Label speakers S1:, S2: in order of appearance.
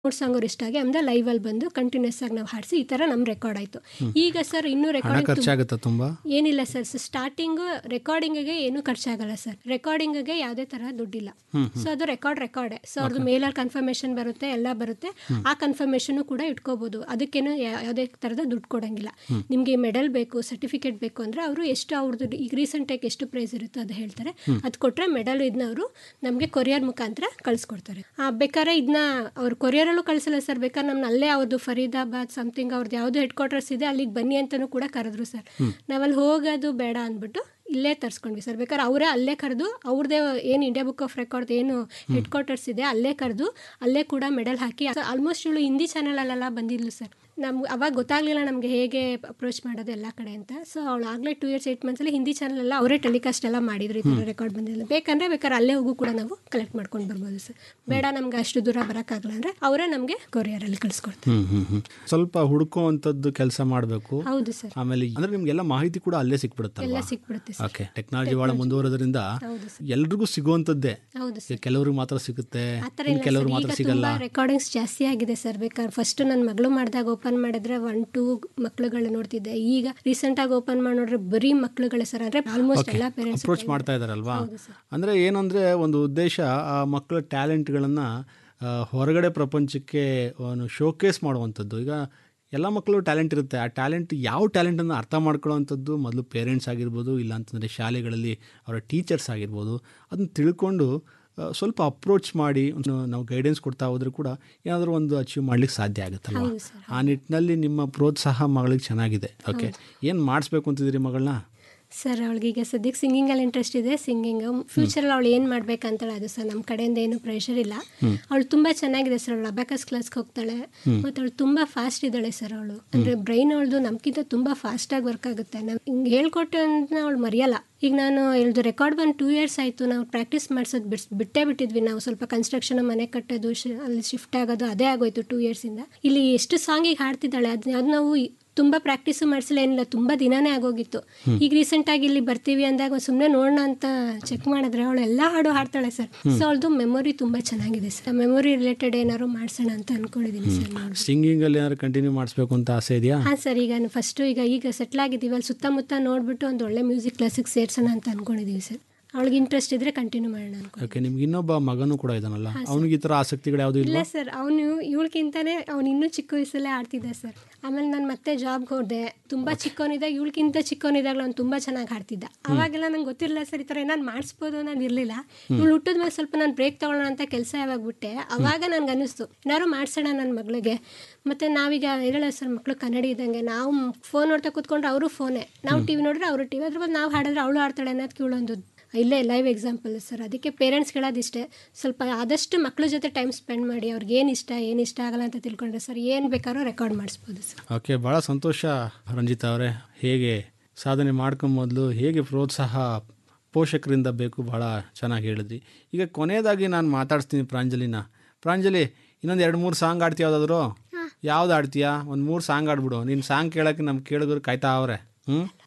S1: ಮೂರು ಸಾಂಗ್ ಅವ್ರು ಇಷ್ಟ ಆಗಿ ಆಮೇಲೆ ಲೈವಲ್ಲಿ ಬಂದು ಕಂಟಿನ್ಯೂಸ್ ಆಗಿ ನಾವು ಹಾಡಿಸಿ ಈ ಥರ ನಮ್ಮ ರೆಕಾರ್ಡ್ ಆಯಿತು ಈಗ ಸರ್ ಇನ್ನೂ
S2: ಹಣ
S1: ರೆಕಾರ್ಡಿಂಗ್
S2: ಖರ್ಚಾಗುತ್ತಾ ತುಂಬ
S1: ಏನಿಲ್ಲ ಸರ್ ಸ್ಟಾರ್ಟಿಂಗು ರೆಕಾರ್ಡಿಂಗಿಗೆ ಏನೂ ಖರ್ಚಾಗಲ್ಲ ಸರ್ ರೆಕಾರ್ಡಿಂಗಿಗೆ ಯಾವುದೇ ಥರ ದುಡ್ಡಿಲ್ಲ ಸೊ ಅದು ರೆಕಾರ್ಡ್ ರೆಕಾರ್ಡೆ ಸೊ ಅವ್ರದ್ದು ಮೇಲಲ್ಲಿ ಕನ್ಫರ್ಮೇಷನ್ ಬರುತ್ತೆ ಎಲ್ಲ ಬರುತ್ತೆ ಆ ಕನ್ಫರ್ಮೇಷನು ಕೂಡ ಇಟ್ಕೋಬೋದು ಅದಕ್ಕೇನು ಯಾ- ಯಾವುದೇ ಥರದ ದುಡ್ಡು ಕೊಡೋಂಗಿಲ್ಲ ನಿಮಗೆ ಮೆಡಲ್ ಬೇಕು ಸರ್ಟಿಫಿಕೇಟ್ ಬೇಕು ಅಂದರೆ ಅವರು ಎಷ್ಟು ಅವ್ರದ್ದು ಈಗ ರೀಸೆಂಟಾಗಿ ಎಷ್ಟು ಪ್ರೈಸ್ ಇರುತ್ತೋ ಅದು ಹೇಳ್ತಾರೆ ಅದು ಕೊಟ್ಟರೆ ಮೆಡಲ್ ಇದನ್ನ ಅವರು ನಮಗೆ ಕೊರಿಯರ್ ಮುಖಾಂತರ ಕಳಿಸ್ಕೊಡ್ತಾರೆ ಆ, ಬೇಕಾದ್ರೆ ಇದನ್ನ ಅವ್ರು ಕೊರಿಯರಲ್ಲೂ ಕಳಿಸಲ್ಲ ಸರ್ ಬೇಕಾದ್ರೆ ನಮ್ಮನ್ನ ಅಲ್ಲೇ ಅವ್ರದ್ದು ಫರೀದಾಬಾದ್ ಸಮಥಿಂಗ್ ಅವ್ರದ್ದು ಯಾವುದು ಹೆಡ್ ಕ್ವಾರ್ಟರ್ಸ್ ಇದೆ ಅಲ್ಲಿಗೆ ಬನ್ನಿ ಅಂತಲೂ ಕೂಡ ಕರೆದ್ರು ಸರ್ ನಾವಲ್ಲಿ ಹೋಗೋದು ಬೇಡ ಅಂದ್ಬಿಟ್ಟು ಇಲ್ಲೇ ತರಿಸ್ಕೊಂಡ್ವಿ ಸರ್ ಬೇಕಾದ್ರೆ ಅವರೇ ಅಲ್ಲೇ ಕರೆದು ಅವ್ರದ್ದೇ ಏನು ಇಂಡಿಯಾ ಬುಕ್ ಆಫ್ ರೆಕಾರ್ಡ್ ಏನು ಹೆಡ್ ಕ್ವಾರ್ಟರ್ಸ್ ಇದೆ ಅಲ್ಲೇ ಕರೆದು ಅಲ್ಲೇ ಕೂಡ ಮೆಡಲ್ ಹಾಕಿ ಆಲ್ಮೋಸ್ಟ್ ಇವಳು ಹಿಂದಿ ಚಾನಲಲ್ಲೆಲ್ಲ ಬಂದಿದ್ಲು ಸರ್ ನಮ್ಗೆ ಅವಾಗ ಗೊತ್ತಾಗಲಿಲ್ಲ ನಮಗೆ ಹೇಗೆ ಅಪ್ರೋಚ್ ಮಾಡೋದು ಎಲ್ಲ ಕಡೆ ಅಂತ ಸೊ ಅವಳು ಆಗಲೇ ಟೂ ಇಯರ್ಸ್ ಏಯ್ಟ್ ಮಂತ್ಸಲ್ಲಿ ಹಿಂದಿ ಚಾನಲೆಲ್ಲ ಅವರೇ ಟೆಲಿಕಾಸ್ಟ್ ಎಲ್ಲ ಮಾಡಿದ್ರು ಈ ಥರ ರೆಕಾರ್ಡ್ ಬಂದಿಲ್ಲ ಬೇಕಂದ್ರೆ ಬೇಕಾದ್ರೆ ಅಲ್ಲೇ ಹೋಗು ಕೂಡ ನಾವು ಕಲೆಕ್ಟ್ ಮಾಡ್ಕೊಂಡು ಬರ್ಬೋದು ಸರ್ ಬೇಡ ನಮ್ಗೆ ಅಷ್ಟು ದೂರ ಬರೋಕ್ಕಾಗಲ್ಲ ಅಂದರೆ ಅವರೇ ನಮಗೆ ಕೊರಿಯರಲ್ಲಿ ಕಳಿಸ್ಕೊಡ್ತಾರೆ
S2: ಹ್ಮ್ ಹ್ಮ್ ಹ್ಮ್ ಸ್ವಲ್ಪ ಹುಡುಕುವಂಥದ್ದು ಕೆಲಸ ಮಾಡಬೇಕು
S1: ಹೌದು ಸರ್
S2: ಆಮೇಲೆ ಅಂದ್ರೆ ನಿಮ್ಗೆಲ್ಲ ಮಾಹಿತಿ ಕೂಡ ಅಲ್ಲೇ
S1: ಎಲ್ಲ
S2: ಸಿಕ್ಬಿಡುತ್ತಲ್ವಾ
S1: ಸಿಕ್ಬಿಡುತ್ತೆ ಸರ್
S2: ಓಕೆ ಟೆಕ್ನಾಲಜಿ ಭಾಳ ಮುಂದುವರೋದ್ರಿಂದ
S1: ಹೌದು ಸರ್
S2: ಎಲ್ರಿಗೂ ಸಿಗುವಂಥದ್ದೇ
S1: ಹೌದು ಸರ್
S2: ಕೆಲವ್ರಿಗೆ ಮಾತ್ರ ಸಿಗುತ್ತೆ
S1: ಆ ಥರ
S2: ಇನ್ನು
S1: ಇಲ್ಲ
S2: ಕೆಲವ್ರು
S1: ಸರ್
S2: ಮಾತ್ರ
S1: ಈಗ
S2: ಸಿಗಲ್ಲ
S1: ತುಂಬ ರೆಕಾರ್ಡಿಂಗ್ಸ್ ಜಾಸ್ತಿ ಆಗಿದೆ ಸರ್ ಬೇಕಾದ್ರೆ ಫಸ್ಟ್ ನನ್ನ ಮಗಳು ಮಾಡಿದಾಗ ಓಪನ್ ಮಾಡಿದ್ರೆ ಒನ್ ಟೂ ಮಕ್ಳುಗಳು ನೋಡ್ತಿದ್ದೆ ಈಗ ರೀಸೆಂಟ್ ಆಗಿ ಓಪನ್ ಮಾಡಿ ನೋಡ್ರೆ ಬರೀ ಮಕ್ಳುಗಳೇ ಸರ್ ಅಂದ್ರೆ ಆಲ್ಮೋಸ್ಟ್ ಎಲ್ಲ ಪೇರೆಂಟ್ಸ್
S2: ಅಪ್ರೋಚ್ ಮಾಡ್ತಾ ಇದಾರಲ್ವಾ
S1: ಹೌದು ಸರ್
S2: ಅಂದ್ರೆ ಏನಂದ್ರೆ ಒಂದು ಉದ್ದೇಶ ಆ ಮಕ್ಕಳ ಟ್ಯಾಲೆಂಟ್ಗಳನ್ನ ಆ, ಹೊರಗಡೆ ಪ್ರಪಂಚಕ್ಕೆ ಶೋಕೇಸ್ ಮಾಡುವಂಥದ್ದು ಈಗ ಎಲ್ಲ ಮಕ್ಕಳು ಟ್ಯಾಲೆಂಟ್ ಇರುತ್ತೆ ಆ ಟ್ಯಾಲೆಂಟ್ ಯಾವ ಟ್ಯಾಲೆಂಟನ್ನು ಅರ್ಥ ಮಾಡ್ಕೊಳ್ಳೋವಂಥದ್ದು ಮೊದಲು ಪೇರೆಂಟ್ಸ್ ಆಗಿರ್ಬೋದು ಇಲ್ಲ ಅಂತಂದರೆ ಶಾಲೆಗಳಲ್ಲಿ ಅವರ ಟೀಚರ್ಸ್ ಆಗಿರ್ಬೋದು ಅದನ್ನ ತಿಳ್ಕೊಂಡು ಆ, ಸ್ವಲ್ಪ ಅಪ್ರೋಚ್ ಮಾಡಿ ಒಂದು ನಾವು ಗೈಡೆನ್ಸ್ ಕೊಡ್ತಾ ಹೋದ್ರೆ ಕೂಡ ಏನಾದರೂ ಒಂದು ಅಚೀವ್ ಮಾಡ್ಲಿಕ್ಕೆ ಸಾಧ್ಯ ಆಗುತ್ತಲ್ವಾ
S1: ಹೌದು ಸರ್
S2: ಆ ನಿಟ್ಟಿನಲ್ಲಿ ನಿಮ್ಮ ಪ್ರೋತ್ಸಾಹ ಮಗಳಿಗೆ ಚೆನ್ನಾಗಿದೆ ಓಕೆ ಏನು ಮಾಡಿಸ್ಬೇಕು ಅಂತಿದ್ದೀರಿ ಮಗಳನ್ನ
S1: ಸರ್ ಅವಳಿಗೆ ಈಗ ಸದ್ಯಕ್ಕೆ ಸಿಂಗಿಂಗಲ್ಲಿ ಇಂಟ್ರೆಸ್ಟ್ ಇದೆ ಸಿಂಗಿಂಗ್ ಫ್ಯೂಚರಲ್ಲಿ ಅವಳು ಏನು ಮಾಡ್ಬೇಕಂತಾಳೆ ಅದು ಸರ್ ನಮ್ಮ ಕಡೆಯಿಂದ ಏನು ಪ್ರೆಷರ್ ಇಲ್ಲ ಅವಳು ತುಂಬ ಚೆನ್ನಾಗಿದೆ ಸರ್ ಅವಳು ಅಬ್ಯಾಕಸ್ ಕ್ಲಾಸ್ಗೆ ಹೋಗ್ತಾಳೆ ಮತ್ತು ಅವಳು ತುಂಬ ಫಾಸ್ಟ್ ಇದ್ದಾಳೆ ಸರ್ ಅವಳು ಅಂದರೆ ಬ್ರೈನ್ ಅವಳದು ನಮ್ಗಿಂತ ತುಂಬ ಫಾಸ್ಟಾಗಿ ವರ್ಕ್ ಆಗುತ್ತೆ ನಾವು ಹಿಂಗೆ ಹೇಳ್ಕೊಟ್ಟು ಅಂತ ಅವಳು ಮರೆಯಲ್ಲ ಈಗ ನಾನು ಹೇಳ್ದು ರೆಕಾರ್ಡ್ ಬಂದು ಟೂ ಇಯರ್ಸ್ ಆಯಿತು ನಾವು ಪ್ರಾಕ್ಟೀಸ್ ಮಾಡಿಸೋದು ಬಿಡ್ಸ್ ಬಿಟ್ಟೇ ಬಿಟ್ಟಿದ್ವಿ ನಾವು ಸ್ವಲ್ಪ ಕನ್ಸ್ಟ್ರಕ್ಷನ್ ಮನೆ ಕಟ್ಟೋದು ಶಿ- ಅಲ್ಲಿ ಶಿಫ್ಟ್ ಆಗೋದು ಅದೇ ಆಗೋಯ್ತು ಟೂ ಇಯರ್ಸಿಂದ ಇಲ್ಲಿ ಎಷ್ಟು ಸಾಂಗಿಗೆ ಹಾಡ್ತಿದ್ದಾಳೆ ಅದು ಅದು ನಾವು ತುಂಬ ಪ್ರಾಕ್ಟೀಸು ಮಾಡಿಸಿಲ್ಲ ಏನಿಲ್ಲ ತುಂಬ ದಿನನೇ ಆಗೋಗಿತ್ತು ಈಗ ರೀಸೆಂಟಾಗಿ ಇಲ್ಲಿ ಬರ್ತೀವಿ ಅಂದಾಗ ಸುಮ್ಮನೆ ನೋಡೋಣ ಅಂತ ಚೆಕ್ ಮಾಡಿದ್ರೆ ಅವಳು ಎಲ್ಲ ಹಾಡು ಹಾಡ್ತಾಳೆ ಸರ್ ಸೊ ಅವಳದು ಮೆಮೊರಿ ತುಂಬ ಚೆನ್ನಾಗಿದೆ ಸರ್ ಮೆಮೊರಿ ರಿಲೇಟೆಡ್ ಏನಾದ್ರು ಮಾಡ್ಸೋಣ ಅಂತ ಅನ್ಕೊಂಡಿದ್ದೀನಿ ಸರ್ ನಾನು
S2: ಸಿಂಗಿಂಗಲ್ಲಿ ಏನಾದ್ರು ಕಂಟಿನ್ಯೂ ಮಾಡಿಸ್ಬೇಕು ಅಂತ ಆಸೆ ಇದೆಯಾ
S1: ಹಾಂ ಸರ್ ಈಗ ಫಸ್ಟು ಈಗ ಈಗ ಸೆಟ್ಲ್ ಆಗಿದ್ದೀವಿ ಅಲ್ಲಿ ಸುತ್ತಮುತ್ತ ನೋಡ್ಬಿಟ್ಟು ಒಂದು ಒಳ್ಳೆ ಮ್ಯೂಸಿಕ್ ಕ್ಲಾಸಿಗೆ ಸೇರ್ಸೋಣ ಅಂತ ಅನ್ಕೊಂಡಿದ್ದೀವಿ ಸರ್ ಅವಳಿಗೆ ಇಂಟ್ರೆಸ್ಟ್ ಇದ್ರೆ ಕಂಟಿನ್ಯೂ ಮಾಡೋಣ ಅನ್ಕೊಂಡು
S2: ಓಕೆ ನಿಮ್ಗೆ ಇನ್ನೊಬ್ಬ ಮಗನೂ ಕೂಡ ಇದಾನಲ್ಲ ಅವನಿಗೆ ಈ ಥರ ಆಸಕ್ತಿಗಳು ಯಾವುದು
S1: ಇಲ್ಲ
S2: ಇಲ್ಲ
S1: ಸರ್ ಅವನು ಇವಳಿಗಿಂತಾನೆ ಅವ್ನು ಇನ್ನೂ ಚಿಕ್ಕ ವಯಸ್ಸಲ್ಲೇ ಆಡ್ತಿದ್ದ ಸರ್ ಆಮೇಲೆ ನಾನು ಮತ್ತೆ ಜಾಬ್ಗೆ ಹೋದೆ ತುಂಬ ಚಿಕ್ಕವನಿದ್ದಾಗ ಇವಳಿಗಿಂತ ಚಿಕ್ಕವನಿದ್ದಾಗಲೂ ಅವ್ನು ತುಂಬ ಚೆನ್ನಾಗಿ ಹಾಡ್ತಿದ್ದ ಅವಾಗೆಲ್ಲ ನಂಗೆ ಗೊತ್ತಿರಲಿಲ್ಲ ಸರ್ ಈ ಥರ ಏನಾದ್ರು ಮಾಡಿಸ್ಬೋದು ಅನ್ನೋದು ಇರಲಿಲ್ಲ ಇವಳು ಹುಟ್ಟಿದ ಮೇಲೆ ಸ್ವಲ್ಪ ನಾನು ಬ್ರೇಕ್ ತೊಗೊಳ್ಳೋಣ ಅಂತ ಕೆಲಸ ಯಾವಾಗ ಬಿಟ್ಟೆ ಅವಾಗ ನನಗೆ ಅನ್ನಿಸ್ತು ಏನಾದ್ರು ಮಾಡ್ಸೋಣ ನನ್ನ ಮಗಳಿಗೆ ಮತ್ತು ನಾವೀಗ ಹೇಳಲ್ಲ ಸರ್ ಮಕ್ಕಳು ಕನ್ನಡಿ ಇದ್ದಂಗೆ ನಾವು ಫೋನ್ ನೋಡ್ತಾ ಕೂತ್ಕೊಂಡ್ರೆ ಅವರು ಫೋನೇ ನಾವು ಟಿ ವಿ ನೋಡಿದ್ರೆ ಅವರು ಟಿ ವಿ ಅದ್ರ ಬದಲು ನಾವು ಹಾಡಿದ್ರೆ ಅವಳು ಆಡ್ತಾಳೆ ಅನ್ನೋದಕ್ಕೆ ಇವಳೊಂದು ಇಲ್ಲೇ ಲೈವ್ ಎಕ್ಸಾಂಪಲ್ ಸರ್ ಅದಕ್ಕೆ ಪೇರೆಂಟ್ಸ್ ಹೇಳೋದಿಷ್ಟೇ ಸ್ವಲ್ಪ ಆದಷ್ಟು ಮಕ್ಳ ಜೊತೆ ಟೈಮ್ ಸ್ಪೆಂಡ್ ಮಾಡಿ ಅವ್ರಿಗೆ ಏನು ಇಷ್ಟ ಏನು ಇಷ್ಟ ಆಗಲ್ಲ ಅಂತ ತಿಳ್ಕೊಂಡ್ರೆ ಸರ್ ಏನು ಬೇಕಾದ್ರೂ ರೆಕಾರ್ಡ್ ಮಾಡಿಸ್ಬೋದು ಸರ್
S2: ಓಕೆ ಭಾಳ ಸಂತೋಷ ರಂಜಿತಾ ಅವರೇ ಹೇಗೆ ಸಾಧನೆ ಮಾಡ್ಕೊಂಬೊದ್ಲು ಹೇಗೆ ಪ್ರೋತ್ಸಾಹ ಪೋಷಕರಿಂದ ಬೇಕು ಭಾಳ ಚೆನ್ನಾಗಿ ಹೇಳಿದ್ರಿ ಈಗ ಕೊನೆಯದಾಗಿ ನಾನು ಮಾತಾಡ್ಸ್ತೀನಿ ಪ್ರಾಂಜಲಿನ ಪ್ರಾಂಜಲಿ ಇನ್ನೊಂದು ಎರಡು ಮೂರು ಸಾಂಗ್ ಆಡ್ತೀಯ ಯಾವುದಾದ್ರು ಯಾವ್ದು ಆಡ್ತೀಯಾ ಒಂದು ಮೂರು ಸಾಂಗ್ ಆಡ್ಬಿಡು ನಿನ್ನ ಸಾಂಗ್ ಕೇಳೋಕ್ಕೆ ನಮ್ಮ ಕೇಳಿದ್ರು ಕಾಯ್ತಾ ಅವ್ರೆ ಹ್ಞೂ